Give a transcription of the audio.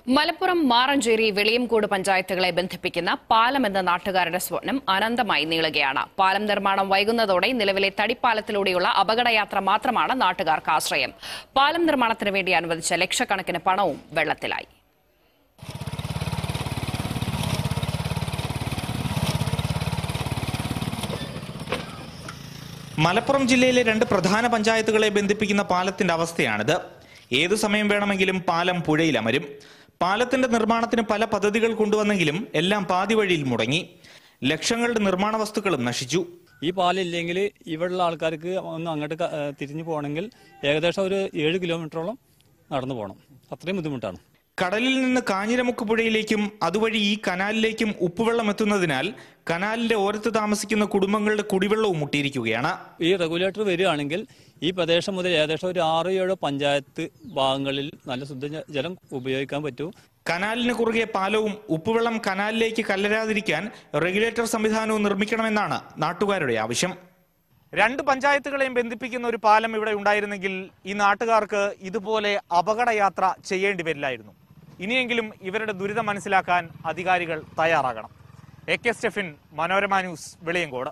മലപ്പുറം മാറഞ്ചേരി വെളിയംകോട് പഞ്ചായത്തുകളെ ബന്ധിപ്പിക്കുന്ന പാലം എന്ന നാട്ടുകാരുടെ സ്വപ്നം അനന്തമായി നീളുകയാണ് പാലം നിർമ്മാണം വൈകുന്നതോടെ നിലവിലെ തടിപ്പാലത്തിലൂടെയുള്ള അപകടയാത്ര മാത്രമാണ് നാട്ടുകാർക്ക് ആശ്രയം പാലം നിർമ്മാണത്തിന് വേണ്ടി അനുവദിച്ച ലക്ഷക്കണക്കിന് പണവും വെള്ളത്തിലായി മലപ്പുറം ജില്ലയിലെ രണ്ട് പ്രധാന പഞ്ചായത്തുകളെ ബന്ധിപ്പിക്കുന്ന പാലത്തിന്റെ അവസ്ഥയാണിത് ഏതു സമയം വേണമെങ്കിലും പാലം പുഴയിൽ അമരും പാലത്തിന്റെ നിർമ്മാണത്തിന് പല പദ്ധതികൾ കൊണ്ടുവന്നെങ്കിലും എല്ലാം പാതി വഴിയിൽ മുടങ്ങി ലക്ഷങ്ങളുടെ നിർമ്മാണ വസ്തുക്കളും നശിച്ചു ഈ പാലില്ലെങ്കിൽ ഇവിടെയുള്ള ആൾക്കാർക്ക് ഒന്ന് അങ്ങോട്ട് ക- ഏഹ് തിരിഞ്ഞു പോകണമെങ്കിൽ ഏകദേശം ഒരു ഏഴ് കിലോമീറ്ററോളം നടന്നു പോകണം അത്രയും ബുദ്ധിമുട്ടാണ് കടലിൽ നിന്ന് കാഞ്ഞിരമുക്ക് പുഴയിലേക്കും അതുവഴി ഈ കനാലിലേക്കും ഉപ്പുവെള്ളം എത്തുന്നതിനാൽ കനാലിന്റെ ഓരത്ത് താമസിക്കുന്ന കുടുംബങ്ങളുടെ കുടിവെള്ളവും മുട്ടിയിരിക്കുകയാണ് ഈ റെഗുലേറ്റർ വരികയാണെങ്കിൽ ഈ പ്രദേശം മുതൽ ഏകദേശം ഒരു ആറ് ഏഴോ പഞ്ചായത്ത് ഭാഗങ്ങളിൽ നല്ല ശുദ്ധജലം ഉപയോഗിക്കാൻ പറ്റും കനാലിന് കുറുകെ പാലവും ഉപ്പുവെള്ളം കനാലിലേക്ക് കല്ലരാതിരിക്കാൻ റെഗുലേറ്റർ സംവിധാനവും നിർമ്മിക്കണമെന്നാണ് നാട്ടുകാരുടെ ആവശ്യം രണ്ട് പഞ്ചായത്തുകളെയും ബന്ധിപ്പിക്കുന്ന ഒരു പാലം ഇവിടെ ഉണ്ടായിരുന്നെങ്കിൽ ഈ നാട്ടുകാർക്ക് ഇതുപോലെ അപകടയാത്ര ചെയ്യേണ്ടി വരില്ലായിരുന്നു ഇനിയെങ്കിലും ഇവരുടെ ദുരിതം മനസ്സിലാക്കാൻ അധികാരികൾ തയ്യാറാകണം A K Stephin Manorama news Veliyankode